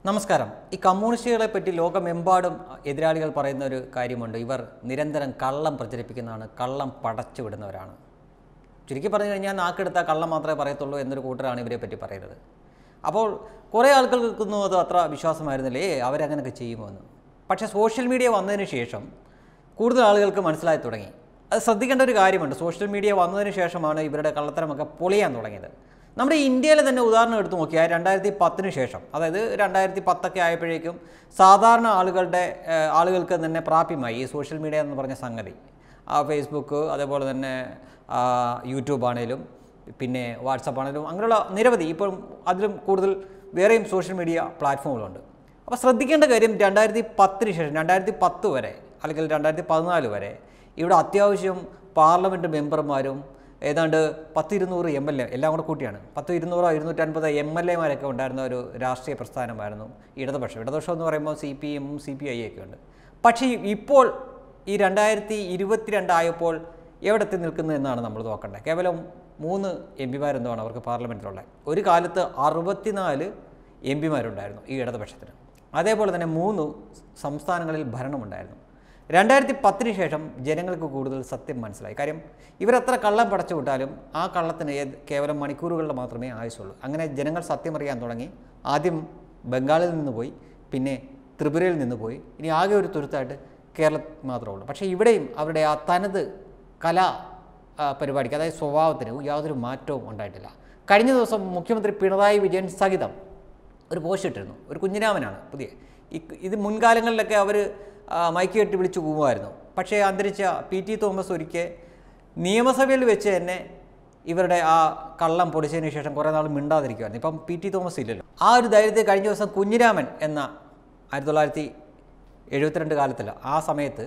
നമസ്കാരം ഈ കമ്മ്യൂണിസ്റ്റുകളെ പറ്റി ലോകമെമ്പാടും എതിരാളികൾ പറയുന്ന ഒരു കാര്യമുണ്ട് ഇവർ നിരന്തരം കള്ളം പ്രചരിപ്പിക്കുന്നതാണ് കള്ളം പടച്ചു വിടുന്നവരാണ് ചുരുക്കി പറഞ്ഞു കഴിഞ്ഞാൽ നാക്കെടുത്ത കള്ളം മാത്രമേ പറയത്തുള്ളൂ എന്നൊരു കൂട്ടരാണ് ഇവരെ പറ്റി പറയുന്നത് അപ്പോൾ കുറേ ആൾക്കാർക്കൊന്നും അത് അത്ര വിശ്വാസമായിരുന്നില്ലേ ഏ അവരങ്ങനെയൊക്കെ ചെയ്യുമോ എന്ന് പക്ഷേ സോഷ്യൽ മീഡിയ വന്നതിന് ശേഷം കൂടുതൽ ആളുകൾക്ക് മനസ്സിലായി തുടങ്ങി അത് ശ്രദ്ധിക്കേണ്ട ഒരു കാര്യമുണ്ട് സോഷ്യൽ മീഡിയ വന്നതിന് ശേഷമാണ് ഇവരുടെ കള്ളത്തരമൊക്കെ പൊളിയാൻ തുടങ്ങിയത് നമ്മുടെ ഇന്ത്യയിലെ തന്നെ ഉദാഹരണം എടുത്തു നോക്കിയാൽ രണ്ടായിരത്തി പത്തിന് ശേഷം അതായത് രണ്ടായിരത്തി പത്തൊക്കെ ആയപ്പോഴേക്കും സാധാരണ ആളുകളുടെ ഏഹ്, ആളുകൾക്ക് തന്നെ പ്രാപ്യമായി ഈ സോഷ്യൽ മീഡിയ എന്ന് പറഞ്ഞ സംഗതി ആ ഫേസ്ബുക്ക് അതേപോലെ തന്നെ ആ, യൂട്യൂബ് ആണേലും പിന്നെ വാട്സപ്പ് ആണേലും അങ്ങനെയുള്ള നിരവധി ഇപ്പം അതിലും കൂടുതൽ വേറെയും സോഷ്യൽ മീഡിയ പ്ലാറ്റ്ഫോമുകളുണ്ട് അപ്പോൾ ശ്രദ്ധിക്കേണ്ട കാര്യം രണ്ടായിരത്തി പത്തിന് ശേഷം രണ്ടായിരത്തി പത്ത് വരെ അല്ലെങ്കിൽ രണ്ടായിരത്തി പതിനാല് വരെ ഇവിടെ അത്യാവശ്യം പാർലമെൻറ്റ് മെമ്പർമാരും ഏതാണ്ട് പത്ത് ഇരുന്നൂറ് എം എൽ എ എല്ലാം കൂടെ കൂട്ടിയാണ് പത്ത് ഇരുന്നൂറോ ഇരുന്നൂറ്റൻപത് എം എൽ എമാരൊക്കെ ഉണ്ടായിരുന്ന ഒരു രാഷ്ട്രീയ പ്രസ്ഥാനമായിരുന്നു ഇടതുപക്ഷം ഇടതുപക്ഷം എന്ന് പറയുമ്പോൾ സി പി എമ്മും സി പി ഐ ഒക്കെ ഉണ്ട് പക്ഷേ ഇപ്പോൾ ഈ രണ്ടായിരത്തി ഇരുപത്തിരണ്ടായപ്പോൾ എവിടെ എത്തി നിൽക്കുന്നു എന്നാണ് നമ്മൾ നോക്കേണ്ടത് കേവലം മൂന്ന് എം പിമാരെന്താണ് അവർക്ക് പാർലമെൻറ്റിലുള്ള ഒരു കാലത്ത് അറുപത്തിനാല് എം പിമാരുണ്ടായിരുന്നു ഈ ഇടതുപക്ഷത്തിന് അതേപോലെ തന്നെ മൂന്ന് സംസ്ഥാനങ്ങളിൽ ഭരണമുണ്ടായിരുന്നു രണ്ടായിരത്തി പത്തിന് ശേഷം ജനങ്ങൾക്ക് കൂടുതൽ സത്യം മനസ്സിലായി കാര്യം ഇവരെത്ര കള്ളം പടച്ചു വിട്ടാലും ആ കള്ളത്തിന് ഏത് കേവലം മണിക്കൂറുകളുടെ മാത്രമേ ആയുസുള്ളൂ അങ്ങനെ ജനങ്ങൾ സത്യം അറിയാൻ തുടങ്ങി ആദ്യം ബംഗാളിൽ നിന്ന് പോയി പിന്നെ ത്രിപുരയിൽ നിന്ന് പോയി ഇനി ആകെ ഒരു തുരുത്തായിട്ട് കേരളത്തിൽ മാത്രമേ ഉള്ളൂ പക്ഷേ ഇവിടെയും അവരുടെ ആ തനത് കലാ ആ, പരിപാടിക്ക് അതായത് സ്വഭാവത്തിന് യാതൊരു മാറ്റവും ഉണ്ടായിട്ടില്ല കഴിഞ്ഞ ദിവസം മുഖ്യമന്ത്രി പിണറായി വിജയൻ സഹിതം ഒരു പോസ്റ്റ് ഇട്ടിരുന്നു ഒരു കുഞ്ഞിരാമനാണ് പുതിയ ഈ- ഇത് മുൻകാലങ്ങളിലൊക്കെ അവർ മൈക്ക് കെട്ടി വിളിച്ചു കൂവുമായിരുന്നു പക്ഷേ അന്തരിച്ച പി ടി തോമസ് ഒരിക്കൽ നിയമസഭയിൽ വെച്ച് തന്നെ ഇവരുടെ ആ കള്ളം പൊടിച്ചതിന് ശേഷം കുറേ നാൾ മിണ്ടാതിരിക്കുമായിരുന്നു ഇപ്പം പി ടി തോമസ് ഇല്ലല്ലോ ആ ഒരു ധൈര്യത്തിൽ കഴിഞ്ഞ ദിവസം കുഞ്ഞിരാമൻ എന്ന ആയിരത്തി തൊള്ളായിരത്തി എഴുപത്തിരണ്ട് കാലത്തില്ല ആ സമയത്ത്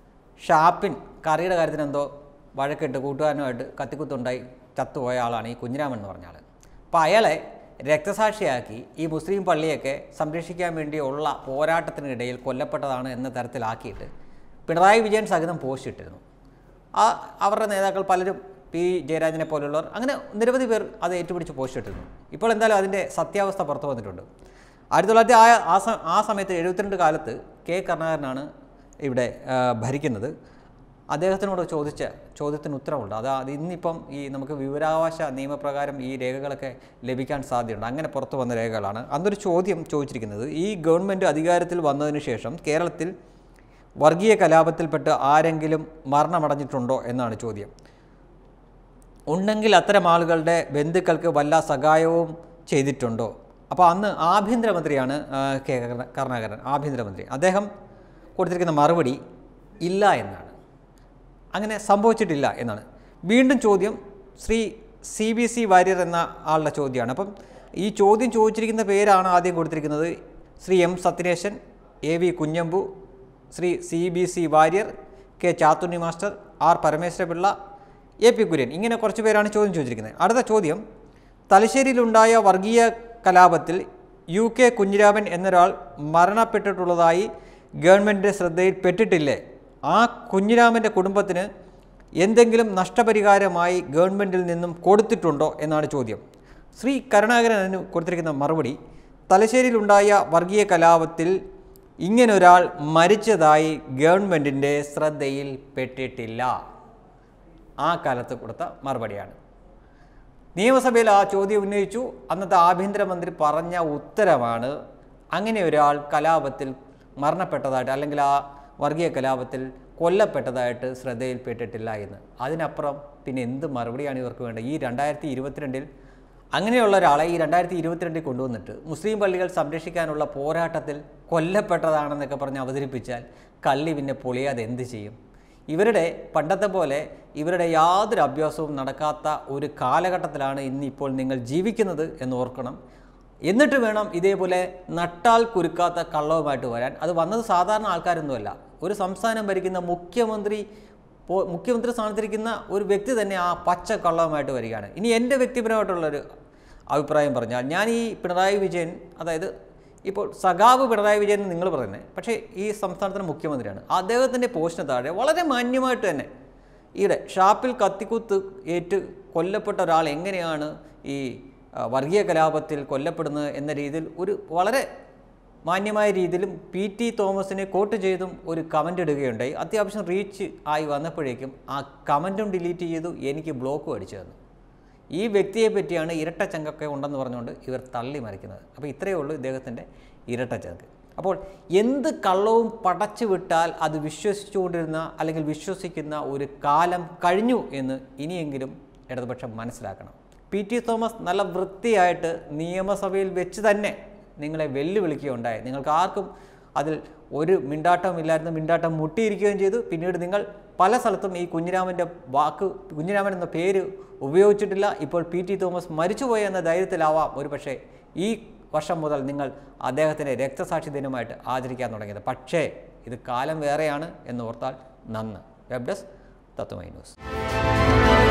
ഷാപ്പിൻ കറിയുടെ കാര്യത്തിന് എന്തോ വഴക്കിട്ട് കൂട്ടുകാരനുമായിട്ട് കത്തിക്കുത്തുണ്ടായി ചത്തുപോയ ആളാണ് ഈ കുഞ്ഞിരാമൻ എന്ന് പറഞ്ഞ ആൾ അപ്പോൾ അയാളെ രക്തസാക്ഷിയാക്കി ഈ മുസ്ലിം പള്ളിയൊക്കെ സംരക്ഷിക്കാൻ വേണ്ടിയുള്ള പോരാട്ടത്തിനിടയിൽ കൊല്ലപ്പെട്ടതാണ് എന്ന തരത്തിലാക്കിയിട്ട് പിണറായി വിജയൻ സഹിതം പോസ്റ്റ് ഇട്ടിരുന്നു ആ അവരുടെ നേതാക്കൾ പലരും പി ജയരാജനെ പോലുള്ളവർ അങ്ങനെ നിരവധി പേർ അത് ഏറ്റുപിടിച്ച് പോസ്റ്റ് ഇട്ടിരുന്നു ഇപ്പോൾ എന്തായാലും അതിൻ്റെ സത്യാവസ്ഥ പുറത്തു വന്നിട്ടുണ്ട് ആയിരത്തി തൊള്ളായിരത്തി ആ ആ സ- ആ സമയത്ത് എഴുപത്തിരണ്ട് കാലത്ത് കെ കരുണാകരനാണ് ഇവിടെ ആ, ഭരിക്കുന്നത് അദ്ദേഹത്തിനോട് ചോദിച്ച ചോദ്യത്തിന് ഉത്തരവുണ്ട് അത് അത് ഇന്നിപ്പം ഈ നമുക്ക് വിവരാവകാശ നിയമപ്രകാരം ഈ രേഖകളൊക്കെ ലഭിക്കാൻ സാധ്യതയുണ്ട് അങ്ങനെ പുറത്തു വന്ന രേഖകളാണ് അന്നൊരു ചോദ്യം ചോദിച്ചിരിക്കുന്നത് ഈ ഗവൺമെൻറ് അധികാരത്തിൽ വന്നതിന് ശേഷം കേരളത്തിൽ വർഗീയ കലാപത്തിൽപ്പെട്ട് ആരെങ്കിലും മരണമടഞ്ഞിട്ടുണ്ടോ എന്നാണ് ചോദ്യം ഉണ്ടെങ്കിൽ അത്തരം ആളുകളുടെ ബന്ധുക്കൾക്ക് വല്ല സഹായവും ചെയ്തിട്ടുണ്ടോ അപ്പോൾ അന്ന് ആഭ്യന്തരമന്ത്രിയാണ് ആ, കെ കരുണ- കരുണാകരൻ ആഭ്യന്തരമന്ത്രി അദ്ദേഹം കൊടുത്തിരിക്കുന്ന മറുപടി ഇല്ല എന്നാണ് അങ്ങനെ സംഭവിച്ചിട്ടില്ല എന്നാണ് വീണ്ടും ചോദ്യം Shri C B C Warrier എന്ന ആളുടെ ചോദ്യമാണ് അപ്പം ഈ ചോദ്യം ചോദിച്ചിരിക്കുന്ന പേരാണ് ആദ്യം കൊടുത്തിരിക്കുന്നത് Shri M Sathyanesan A V Kunhambu Shri C B C Warrier K Chathunni master R Parameswarapillai A P Kurian ഇങ്ങനെ കുറച്ച് പേരാണ് ചോദ്യം ചോദിച്ചിരിക്കുന്നത് അടുത്ത ചോദ്യം തലശ്ശേരിയിലുണ്ടായ വർഗീയ കലാപത്തിൽ യു കെ കുഞ്ഞിരാമൻ എന്നൊരാൾ മരണപ്പെട്ടിട്ടുള്ളതായി ഗവൺമെൻറ്റിൻ്റെ ശ്രദ്ധയിൽപ്പെട്ടിട്ടില്ലേ ആ കുഞ്ഞിരാമൻ്റെ കുടുംബത്തിന് എന്തെങ്കിലും നഷ്ടപരിഹാരമായി ഗവൺമെൻറ്റിൽ നിന്നും കൊടുത്തിട്ടുണ്ടോ എന്നാണ് ചോദ്യം ശ്രീ കരുണാകരൻ അതിന് കൊടുത്തിരിക്കുന്ന മറുപടി തലശ്ശേരിയിലുണ്ടായ വർഗീയ കലാപത്തിൽ ഇങ്ങനൊരാൾ മരിച്ചതായി ഗവൺമെൻറ്റിൻ്റെ ശ്രദ്ധയിൽപ്പെട്ടിട്ടില്ല ആ കാലത്ത് കൊടുത്ത മറുപടിയാണ് നിയമസഭയിൽ ആ ചോദ്യം ഉന്നയിച്ചു അന്നത്തെ ആഭ്യന്തരമന്ത്രി പറഞ്ഞ ഉത്തരമാണ് അങ്ങനെ ഒരാൾ കലാപത്തിൽ മരണപ്പെട്ടതായിട്ട് അല്ലെങ്കിൽ ആ വർഗീയ കലാപത്തിൽ കൊല്ലപ്പെട്ടതായിട്ട് ശ്രദ്ധയിൽപ്പെട്ടിട്ടില്ല എന്ന് അതിനപ്പുറം പിന്നെ എന്ത് മറുപടിയാണ് ഇവർക്ക് വേണ്ടത് ഈ രണ്ടായിരത്തി ഇരുപത്തിരണ്ടിൽ അങ്ങനെയുള്ള ഒരാളെ ഈ രണ്ടായിരത്തി ഇരുപത്തിരണ്ടിൽ കൊണ്ടുവന്നിട്ട് മുസ്ലിം പള്ളികൾ സംരക്ഷിക്കാനുള്ള പോരാട്ടത്തിൽ കൊല്ലപ്പെട്ടതാണെന്നൊക്കെ പറഞ്ഞ് അവതരിപ്പിച്ചാൽ കള്ളി പിന്നെ പൊളിയാതെ എന്ത് ചെയ്യും ഇവരുടെ പണ്ടത്തെ പോലെ ഇവരുടെ യാതൊരു അഭ്യാസവും നടക്കാത്ത ഒരു കാലഘട്ടത്തിലാണ് ഇന്നിപ്പോൾ നിങ്ങൾ ജീവിക്കുന്നത് എന്ന് ഓർക്കണം എന്നിട്ട് വേണം ഇതേപോലെ നട്ടാൽ കുരുക്കാത്ത കള്ളവുമായിട്ട് വരാൻ അത് വന്നത് സാധാരണ ആൾക്കാരൊന്നുമല്ല ഒരു സംസ്ഥാനം ഭരിക്കുന്ന മുഖ്യമന്ത്രി പോ- മുഖ്യമന്ത്രി സ്ഥാനത്തിരിക്കുന്ന ഒരു വ്യക്തി തന്നെ ആ പച്ച കള്ളവുമായിട്ട് വരികയാണ് ഇനി എൻ്റെ വ്യക്തിപരമായിട്ടുള്ളൊരു അഭിപ്രായം പറഞ്ഞാൽ ഞാൻ ഈ പിണറായി വിജയൻ അതായത് ഇപ്പോൾ സഖാവ് പിണറായി വിജയൻ എന്ന് നിങ്ങൾ പറയുന്നത് പക്ഷേ ഈ സംസ്ഥാനത്തിൻ്റെ മുഖ്യമന്ത്രിയാണ് അദ്ദേഹത്തിൻ്റെ പോസ്റ്റിന് താഴെ വളരെ മാന്യമായിട്ട് തന്നെ ഈയിടെ ഷാപ്പിൽ കത്തിക്കുത്ത് ഏറ്റ് കൊല്ലപ്പെട്ട ഒരാൾ എങ്ങനെയാണ് ഈ ആ, വർഗീയ കലാപത്തിൽ കൊല്ലപ്പെടുന്നത് എന്ന രീതിയിൽ ഒരു വളരെ മാന്യമായ രീതിയിലും പി ടി തോമസിനെ കോട്ട് ചെയ്തും ഒരു കമൻ്റ് ഇടുകയുണ്ടായി അത്യാവശ്യം റീച്ച് ആയി വന്നപ്പോഴേക്കും ആ കമൻറ്റും ഡിലീറ്റ് ചെയ്തു എനിക്ക് ബ്ലോക്കും അടിച്ചു തന്നു ഈ വ്യക്തിയെ പറ്റിയാണ് ഇരട്ട ചങ്കൊക്കെ ഉണ്ടെന്ന് പറഞ്ഞുകൊണ്ട് ഇവർ തള്ളി മറിക്കുന്നത് അപ്പോൾ ഇത്രയേ ഉള്ളൂ ഇദ്ദേഹത്തിൻ്റെ ഇരട്ട ചങ്ക് അപ്പോൾ എന്ത് കള്ളവും പടച്ചു വിട്ടാൽ അത് വിശ്വസിച്ചുകൊണ്ടിരുന്ന അല്ലെങ്കിൽ വിശ്വസിക്കുന്ന ഒരു കാലം കഴിഞ്ഞു എന്ന് ഇനിയെങ്കിലും ഇടതുപക്ഷം മനസ്സിലാക്കണം പി ടി തോമസ് നല്ല വൃത്തിയായിട്ട് നിയമസഭയിൽ വെച്ച് തന്നെ നിങ്ങളെ വെല്ലുവിളിക്കുകയുണ്ടായി നിങ്ങൾക്ക് ആർക്കും അതിൽ ഒരു മിണ്ടാട്ടവും ഇല്ലായിരുന്നു മിണ്ടാട്ടം മുട്ടിയിരിക്കുകയും ചെയ്തു പിന്നീട് നിങ്ങൾ പല സ്ഥലത്തും ഈ കുഞ്ഞിരാമൻ്റെ വാക്ക് കുഞ്ഞിരാമൻ എന്ന പേര് ഉപയോഗിച്ചിട്ടില്ല ഇപ്പോൾ പി ടി തോമസ് മരിച്ചുപോയ എന്ന ധൈര്യത്തിലാവാം ഒരുപക്ഷെ ഈ വർഷം മുതൽ നിങ്ങൾ അദ്ദേഹത്തിൻ്റെ രക്തസാക്ഷി ദിനമായിട്ട് ആചരിക്കാൻ തുടങ്ങിയത് പക്ഷേ ഇത് കാലം വേറെയാണ് എന്ന് ഓർത്താൽ നന്ന് വെബ് ഡെസ്ക് തത്വമൈ ന്യൂസ്